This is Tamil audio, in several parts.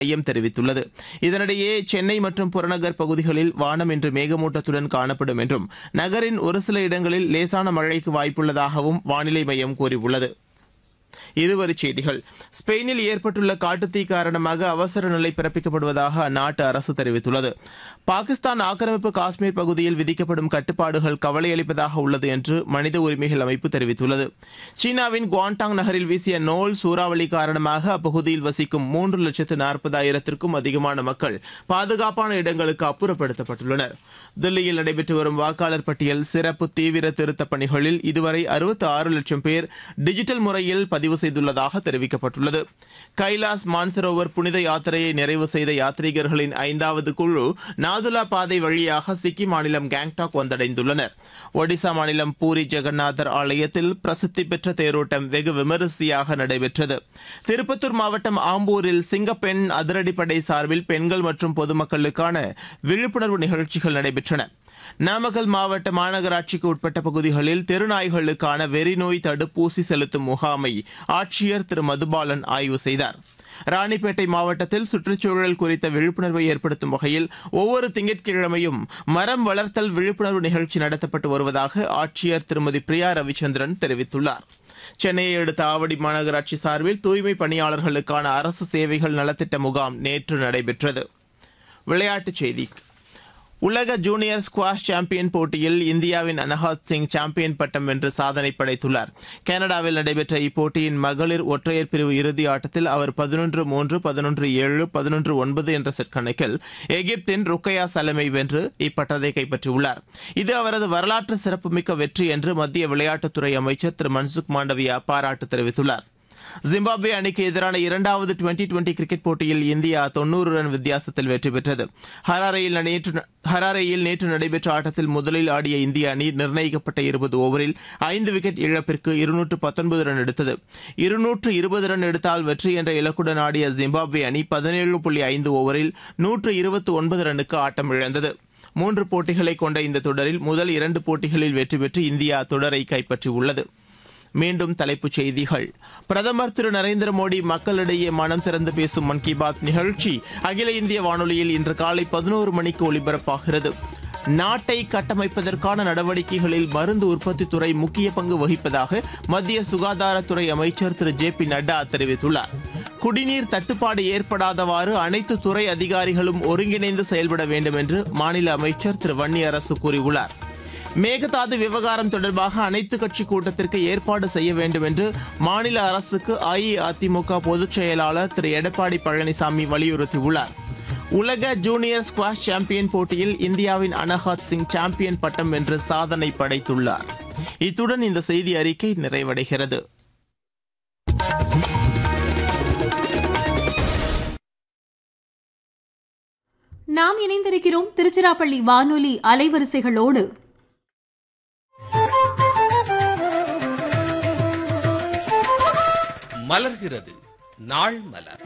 மையம் தெரிவித்துள்ளது இதனிடையே சென்னை மற்றும் புறநகர் பகுதிகளில் வானம் இன்று மேகமூட்டத்துடன் காணப்படும் என்றும் நகரின் ஒரு சில இடங்களில் லேசான மழைக்கு வாய்ப்புள்ளதாகவும் வானிலை மையம் கூறியுள்ளது இருவரிச் செய்திகள் ஸ்பெயினில் ஏற்பட்டுள்ள காட்டுத்தீ காரணமாக அவசர நிலை பிறப்பிக்கப்படுவதாக அந்நாட்டு அரசு தெரிவித்துள்ளது பாகிஸ்தான் ஆக்கிரமிப்பு காஷ்மீர் பகுதியில் விதிக்கப்படும் கட்டுப்பாடுகள் கவலையளிப்பதாக உள்ளது என்று மனித உரிமைகள் அமைப்பு தெரிவித்துள்ளது சீனாவின் குவாண்டாங் நகரில் வீசிய நோல் சூறாவளி காரணமாக அப்பகுதியில் வசிக்கும் மூன்று லட்சத்து நாற்பதாயிரத்திற்கும் அதிகமான மக்கள் பாதுகாப்பான இடங்களுக்கு அப்புறப்படுத்தப்பட்டுள்ளனர் தில்லியில் நடைபெற்று வரும் வாக்காளர் பட்டியல் சிறப்பு தீவிர திருத்தப் பணிகளில் இதுவரை அறுபத்தி ஆறு லட்சம் பேர் டிஜிட்டல் முறையில் பதிவு செய்துள்ளதாக தெரிவிக்கப்பட்டுள்ளது கைலாஸ் மான்சரோவர் புனித யாத்திரையை நிறைவு செய்த யாத்ரீகர்களின் ஐந்தாவது குழு நாதுலா பாதை வழியாக சிக்கிம் மாநிலம் கேங்டாக் வந்தடைந்துள்ளனர் ஒடிசா மாநிலம் பூரி ஜெகநாதர் ஆலயத்தில் பிரசித்தி பெற்ற தேரோட்டம் வெகு விமரிசையாக நடைபெற்றது திருப்பத்தூர் மாவட்டம் ஆம்பூரில் சிங்கப்பெண் அதிரடிப்படை சார்பில் பெண்கள் மற்றும் பொதுமக்களுக்கான விழிப்புணர்வு நிகழ்ச்சிகள் நடைபெற்றன நாமக்கல் மாவட்ட மாநகராட்சிக்கு உட்பட்ட பகுதிகளில் தெருநாய்களுக்கான வெறிநோய் தடுப்பூசி செலுத்தும் முகாமை ஆட்சியர் திரு மதுபாலன் ஆய்வு செய்தார் ராணிப்பேட்டை மாவட்டத்தில் சுற்றுச்சூழல் குறித்த விழிப்புணர்வை ஏற்படுத்தும் வகையில் ஒவ்வொரு திங்கட்கிழமையும் மரம் வளர்த்தல் விழிப்புணர்வு நிகழ்ச்சி நடத்தப்பட்டு வருவதாக ஆட்சியர் திருமதி பிரியா ரவிச்சந்திரன் தெரிவித்துள்ளார் சென்னையை அடுத்த ஆவடி மாநகராட்சி சார்பில் தூய்மை பணியாளர்களுக்கான அரசு சேவைகள் நலத்திட்ட முகாம் நேற்று நடைபெற்றது விளையாட்டுச் செய்தி உலக ஜூனியர் ஸ்குவாஷ் சாம்பியன் போட்டியில் இந்தியாவின் அனஹாத் சிங் சாம்பியன் பட்டம் வென்று சாதனை படைத்துள்ளார் கனடாவில் நடைபெற்ற இப்போட்டியின் மகளிர் ஒற்றையர் பிரிவு இறுதி ஆட்டத்தில் அவர் பதினொன்று மூன்று பதினொன்று ஏழு பதினொன்று ஒன்பது என்ற செட் கணக்கில் எகிப்தின் ருக்கையா சலமை வென்று இப்பட்டத்தை கைப்பற்றியுள்ளார் இது அவரது வரலாற்று சிறப்புமிக்க வெற்றி என்று மத்திய விளையாட்டுத்துறை அமைச்சர் திரு மன்சுக் மாண்டவியா பாராட்டு தெரிவித்துள்ளார் ஜிம்பாப்வே அணிக்கு எதிரான இரண்டாவது டுவெண்டி டுவெண்டி கிரிக்கெட் போட்டியில் இந்தியா தொன்னூறு ரன் வித்தியாசத்தில் வெற்றி பெற்றது ஹராரையில் நேற்று ஹராரேயில் நேற்று நடைபெற்ற ஆட்டத்தில் முதலில் ஆடிய இந்திய அணி நிர்ணயிக்கப்பட்ட இருபது ஓவரில் ஐந்து விக்கெட் இழப்பிற்கு இருநூற்று பத்தொன்பது ரன் எடுத்தது இருநூற்று இருபது ரன் எடுத்தால் வெற்றி என்ற இலக்குடன் ஆடிய ஜிம்பாப்வே அணி பதினேழு புள்ளி ஐந்து ஓவரில் நூற்று இருபத்தி ஒன்பது ரன்னுக்கு ஆட்டம் இழந்தது மூன்று போட்டிகளை கொண்ட இந்த தொடரில் முதல் இரண்டு போட்டிகளில் வெற்றி பெற்று இந்தியா தொடரை கைப்பற்றியுள்ளது மீண்டும் தலைப்புச் செய்திகள் பிரதமர் திரு நரேந்திர மோடி மக்களிடையே மனம் திறந்து பேசும் மன் கி பாத் நிகழ்ச்சி அகில இந்திய வானொலியில் இன்று காலை பதினோரு மணிக்கு ஒலிபரப்பாகிறது நாட்டை கட்டமைப்பதற்கான நடவடிக்கைகளில் மருந்து உற்பத்தித் துறை முக்கிய பங்கு வகிப்பதாக மத்திய சுகாதாரத்துறை அமைச்சர் திரு ஜே பி நட்டா தெரிவித்துள்ளார் குடிநீர் தட்டுப்பாடு ஏற்படாதவாறு அனைத்து துறை அதிகாரிகளும் ஒருங்கிணைந்து செயல்பட வேண்டும் என்று மாநில அமைச்சர் திரு வன்னியரசு கூறியுள்ளார் மேகதாது விவகாரம் தொடர்பாக அனைத்து கட்சி கூட்டத்திற்கு ஏற்பாடு செய்ய வேண்டும் என்று மாநில அரசுக்கு அஇஅதிமுக பொதுச் செயலாளர் திரு எடப்பாடி பழனிசாமி வலியுறுத்தியுள்ளார் உலக ஜூனியர் ஸ்குவாஷ் சாம்பியன் போட்டியில் இந்தியாவின் அனஹாத் சிங் சாம்பியன் பட்டம் வென்று சாதனை படைத்துள்ளார் இத்துடன் இந்த செய்தி அறிக்கை நிறைவடைகிறது நாம் இணைந்திருக்கிறோம் திருச்சிராப்பள்ளி வானொலி அலைவரிசைகளோடு மலர்கிறது நாள் மலர்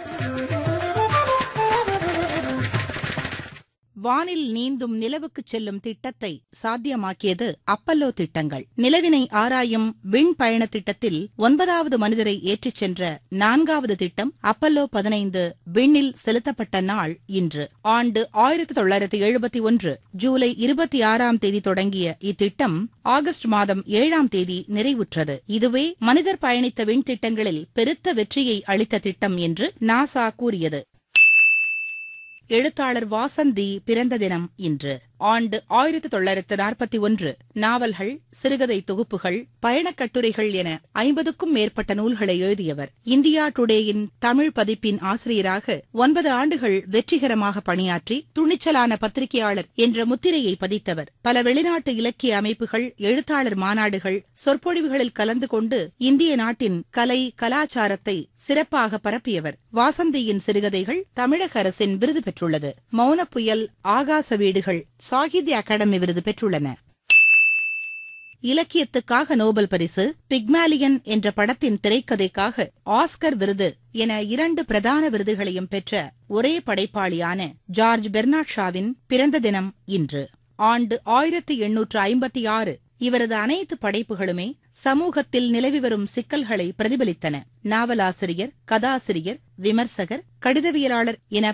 வானில் நீந்தும் நிலவுக்கு செல்லும் திட்டத்தை சாத்தியமாக்கியது அப்பல்லோ திட்டங்கள் நிலவினை ஆராயும் விண் பயண திட்டத்தில் ஒன்பதாவது மனிதரை ஏற்றிச் சென்ற நான்காவது திட்டம் அப்பல்லோ பதினைந்து விண்ணில் செலுத்தப்பட்ட நாள் இன்று ஆண்டு ஆயிரத்தி தொள்ளாயிரத்தி எழுபத்தி ஒன்று ஜூலை இருபத்தி ஆறாம் தேதி தொடங்கிய இத்திட்டம் ஆகஸ்ட் மாதம் ஏழாம் தேதி நிறைவுற்றது இதுவே மனிதர் பயணித்த விண் திட்டங்களில் பெருத்த வெற்றியை அளித்த திட்டம் என்று நாசா கூறியது எழுத்தாளர் வாசந்தி பிறந்த தினம் இன்று ஆண்டு ஆயிரத்தி தொள்ளாயிரத்து நாற்பத்தி ஒன்று நாவல்கள் சிறுகதை தொகுப்புகள் பயணக் கட்டுரைகள் என ஐம்பதுக்கும் மேற்பட்ட நூல்களை எழுதியவர் இந்தியா டுடேயின் தமிழ் பதிப்பின் ஆசிரியராக ஒன்பது ஆண்டுகள் வெற்றிகரமாக பணியாற்றி துணிச்சலான பத்திரிகையாளர் என்ற முத்திரையை பதித்தவர் பல வெளிநாட்டு இலக்கிய அமைப்புகள் எழுத்தாளர் மாநாடுகள் சொற்பொழிவுகளில் கலந்து கொண்டு இந்திய நாட்டின் கலை கலாச்சாரத்தை சிறப்பாக பரப்பியவர் வாசந்தியின் சிறுகதைகள் தமிழக அரசின் விருது பெற்றுள்ளது மௌன புயல் ஆகாச வீடுகள் சாகித்ய அகாடமி விருது பெற்றுள்ளன இலக்கியத்துக்காக நோபல் பரிசு பிக்மாலியன் என்ற படத்தின் திரைக்கதைக்காக ஆஸ்கர் விருது என இரண்டு பிரதான விருதுகளையும் பெற்ற ஒரே படைப்பாளியான ஜார்ஜ் பெர்னாட் ஷாவின் பிறந்த தினம் இன்று ஆண்டு ஆயிரத்தி எண்ணூற்று ஐம்பத்தி ஆறு இவரது அனைத்து படைப்புகளுமே சமூகத்தில் நிலவி வரும் சிக்கல்களை பிரதிபலித்தன நாவலாசிரியர் கதாசிரியர் விமர்சகர் கடிதவியலாளர் என